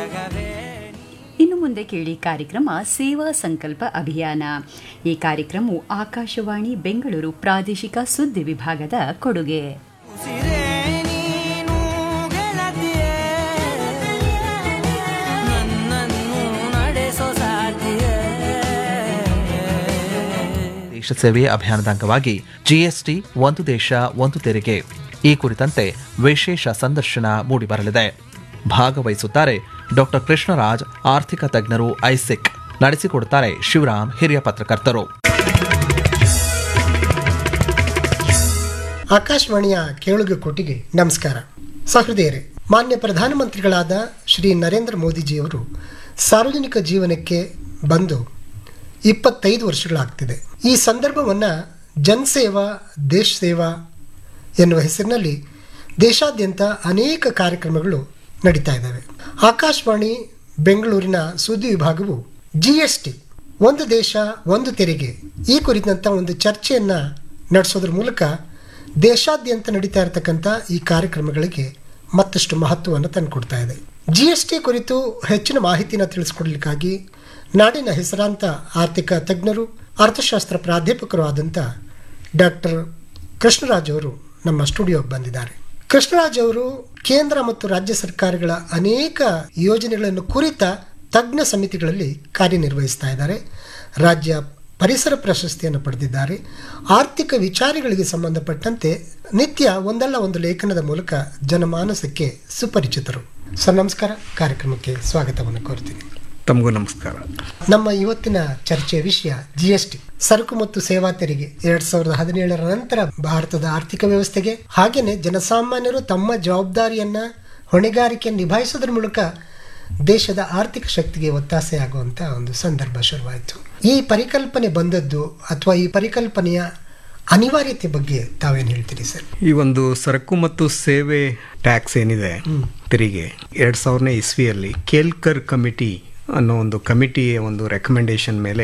ಇನ್ನು ಮುಂದೆ ಕೇಳಿ ಕಾರ್ಯಕ್ರಮ ಸೇವಾ ಸಂಕಲ್ಪ ಅಭಿಯಾನ ಈ ಕಾರ್ಯಕ್ರಮವು ಆಕಾಶವಾಣಿ ಬೆಂಗಳೂರು ಪ್ರಾದೇಶಿಕ ಸುದ್ದಿ ವಿಭಾಗದ ಕೊಡುಗೆ ಉಸಿರೇ ನೀನು ಗೆಳತಿಯೇ ನನ್ನನ್ನು ನಡೆಸೋ ಸಾಟಿಯೇ ದೇಶ ಸೇವೆ ಅಭಿಯಾನದ ಅಂಗವಾಗಿ ಜಿಎಸ್ಟಿ ಒಂದು ದೇಶ ಒಂದು ತೆರಿಗೆ ಈ ಕುರಿತಂತೆ ವಿಶೇಷ ಸಂದರ್ಶನ ಮೂಡಿಬರಲಿದೆ ಭಾಗವಹಿಸುತ್ತಾರೆ ಡಾಕ್ಟರ್ ಕೃಷ್ಣರಾಜ್ ಆರ್ಥಿಕ ತಜ್ಞರು ಐಸಿಕ್ ನಡೆಸಿಕೊಡುತ್ತಾರೆ ಶಿವರಾಮ್ ಹಿರಿಯ ಪತ್ರಕರ್ತರು ಆಕಾಶವಾಣಿಯ ಕೇಳುಗ ಕೋಟಿಗೆ ನಮಸ್ಕಾರ ಸಹೃದಯರೇ ಮಾನ್ಯ ಪ್ರಧಾನಮಂತ್ರಿಗಳಾದ ಶ್ರೀ ನರೇಂದ್ರ ಮೋದಿಜಿಯವರು ಸಾರ್ವಜನಿಕ ಜೀವನಕ್ಕೆ ಬಂದು ಇಪ್ಪತ್ತೈದು ವರ್ಷಗಳಾಗ್ತಿದೆ ಈ ಸಂದರ್ಭವನ್ನು ಜನಸೇವಾ ದೇಶ ಸೇವಾ ಎನ್ನುವ ಹೆಸರಿನಲ್ಲಿ ದೇಶಾದ್ಯಂತ ಅನೇಕ ಕಾರ್ಯಕ್ರಮಗಳು ನಡೀತಾ ಇದ್ದಾವೆ ಆಕಾಶವಾಣಿ ಬೆಂಗಳೂರಿನ ಸುದ್ದಿ ವಿಭಾಗವು ಜಿ ಎಸ್ ಟಿ ಒಂದು ದೇಶ ಒಂದು ತೆರಿಗೆ ಈ ಕುರಿತಂಥ ಒಂದು ಚರ್ಚೆಯನ್ನು ನಡೆಸೋದ್ರ ಮೂಲಕ ದೇಶಾದ್ಯಂತ ನಡೀತಾ ಇರತಕ್ಕಂಥ ಈ ಕಾರ್ಯಕ್ರಮಗಳಿಗೆ ಮತ್ತಷ್ಟು ಮಹತ್ವವನ್ನು ತಂದುಕೊಡ್ತಾ ಇದೆ ಜಿ ಎಸ್ ಟಿ ಕುರಿತು ಹೆಚ್ಚಿನ ಮಾಹಿತಿನ ತಿಳಿಸ್ಕೊಡ್ಲಿಕ್ಕಾಗಿ ನಾಡಿನ ಹೆಸರಾಂತ ಆರ್ಥಿಕ ತಜ್ಞರು ಅರ್ಥಶಾಸ್ತ್ರ ಪ್ರಾಧ್ಯಾಪಕರು ಆದಂಥ ಡಾಕ್ಟರ್ ಕೃಷ್ಣರಾಜ್ ಅವರು ನಮ್ಮ ಸ್ಟುಡಿಯೋಗೆ ಬಂದಿದ್ದಾರೆ ಕೃಷ್ಣರಾಜ್ ಅವರು ಕೇಂದ್ರ ಮತ್ತು ರಾಜ್ಯ ಸರ್ಕಾರಗಳ ಅನೇಕ ಯೋಜನೆಗಳನ್ನು ಕುರಿತ ತಜ್ಞ ಸಮಿತಿಗಳಲ್ಲಿ ಕಾರ್ಯನಿರ್ವಹಿಸ್ತಾ ಇದ್ದಾರೆ ರಾಜ್ಯ ಪರಿಸರ ಪ್ರಶಸ್ತಿಯನ್ನು ಪಡೆದಿದ್ದಾರೆ ಆರ್ಥಿಕ ವಿಚಾರಗಳಿಗೆ ಸಂಬಂಧಪಟ್ಟಂತೆ ನಿತ್ಯ ಒಂದಲ್ಲ ಒಂದು ಲೇಖನದ ಮೂಲಕ ಜನಮಾನಸಕ್ಕೆ ಸುಪರಿಚಿತರು ಸರ್ ನಮಸ್ಕಾರ ಕಾರ್ಯಕ್ರಮಕ್ಕೆ ಸ್ವಾಗತವನ್ನು ಕೋರ್ತೀನಿ ತಮಗೂ ನಮಸ್ಕಾರ ನಮ್ಮ ಇವತ್ತಿನ ಚರ್ಚೆಯ ವಿಷಯ ಜಿ ಎಸ್ ಟಿ ಸರಕು ಮತ್ತು ಸೇವಾ ತೆರಿಗೆ ಎರಡ್ ಸಾವಿರದ ಹದಿನೇಳರ ನಂತರ ಭಾರತದ ಆರ್ಥಿಕ ವ್ಯವಸ್ಥೆಗೆ ಹಾಗೇನೆ ಜನಸಾಮಾನ್ಯರು ತಮ್ಮ ಜವಾಬ್ದಾರಿಯನ್ನ ಹೊಣೆಗಾರಿಕೆಯನ್ನು ನಿಭಾಯಿಸೋದ್ರ ಮೂಲಕ ದೇಶದ ಆರ್ಥಿಕ ಶಕ್ತಿಗೆ ಒತ್ತಾಸೆ ಆಗುವಂತ ಒಂದು ಸಂದರ್ಭ ಶುರುವಾಯಿತು ಈ ಪರಿಕಲ್ಪನೆ ಬಂದದ್ದು ಅಥವಾ ಈ ಪರಿಕಲ್ಪನೆಯ ಅನಿವಾರ್ಯತೆ ಬಗ್ಗೆ ತಾವೇನು ಹೇಳ್ತೀರಿ ಸರ್ ಈ ಒಂದು ಸರಕು ಮತ್ತು ಸೇವೆ ಟ್ಯಾಕ್ಸ್ ಏನಿದೆ ತೆರಿಗೆ ಎರಡ್ ಸಾವಿರನೇ ಇಸ್ವಿಯಲ್ಲಿ ಕೇಲ್ಕರ್ ಕಮಿಟಿ ಅನ್ನೋ ಒಂದು ಕಮಿಟಿಯ ಒಂದು ರೆಕಮೆಂಡೇಶನ್ ಮೇಲೆ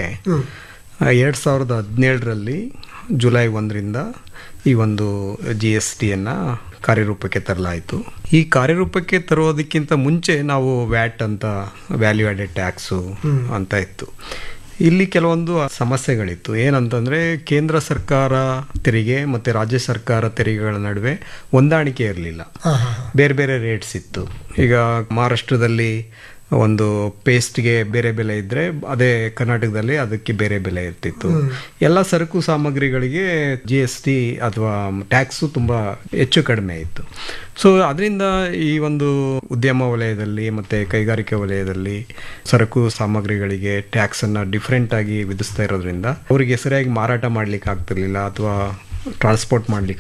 ಎರಡ್ ಸಾವಿರದ ಹದಿನೇಳರಲ್ಲಿ ಜುಲೈ ಒಂದರಿಂದ ಈ ಒಂದು ಜಿ ಎಸ್ ಟಿಯನ್ನು ಕಾರ್ಯರೂಪಕ್ಕೆ ತರಲಾಯಿತು ಈ ಕಾರ್ಯರೂಪಕ್ಕೆ ತರೋದಕ್ಕಿಂತ ಮುಂಚೆ ನಾವು ವ್ಯಾಟ್ ಅಂತ ವ್ಯಾಲ್ಯೂ ಆಡೆಡ್ ಟ್ಯಾಕ್ಸು ಅಂತ ಇತ್ತು ಇಲ್ಲಿ ಕೆಲವೊಂದು ಸಮಸ್ಯೆಗಳಿತ್ತು ಏನಂತಂದ್ರೆ ಕೇಂದ್ರ ಸರ್ಕಾರ ತೆರಿಗೆ ಮತ್ತೆ ರಾಜ್ಯ ಸರ್ಕಾರ ತೆರಿಗೆಗಳ ನಡುವೆ ಹೊಂದಾಣಿಕೆ ಇರಲಿಲ್ಲ ಬೇರೆ ಬೇರೆ ರೇಟ್ಸ್ ಇತ್ತು ಈಗ ಮಹಾರಾಷ್ಟ್ರದಲ್ಲಿ ಒಂದು ಪೇಸ್ಟ್ಗೆ ಬೇರೆ ಬೆಲೆ ಇದ್ರೆ ಅದೇ ಕರ್ನಾಟಕದಲ್ಲಿ ಅದಕ್ಕೆ ಬೇರೆ ಬೆಲೆ ಇರ್ತಿತ್ತು ಎಲ್ಲ ಸರಕು ಸಾಮಗ್ರಿಗಳಿಗೆ ಜಿ ಎಸ್ ಟಿ ಅಥವಾ ಟ್ಯಾಕ್ಸು ತುಂಬಾ ಹೆಚ್ಚು ಕಡಿಮೆ ಇತ್ತು ಸೊ ಅದರಿಂದ ಈ ಒಂದು ಉದ್ಯಮ ವಲಯದಲ್ಲಿ ಮತ್ತೆ ಕೈಗಾರಿಕೆ ವಲಯದಲ್ಲಿ ಸರಕು ಸಾಮಗ್ರಿಗಳಿಗೆ ಟ್ಯಾಕ್ಸ್ ಅನ್ನ ಡಿಫ್ರೆಂಟ್ ಆಗಿ ವಿಧಿಸ್ತಾ ಇರೋದ್ರಿಂದ ಅವರಿಗೆ ಸರಿಯಾಗಿ ಮಾರಾಟ ಮಾಡ್ಲಿಕ್ಕೆ ಆಗ್ತಿರ್ಲಿಲ್ಲ ಅಥವಾ ಟ್ರಾನ್ಸ್ಪೋರ್ಟ್ ಮಾಡ್ಲಿಕ್ಕೆ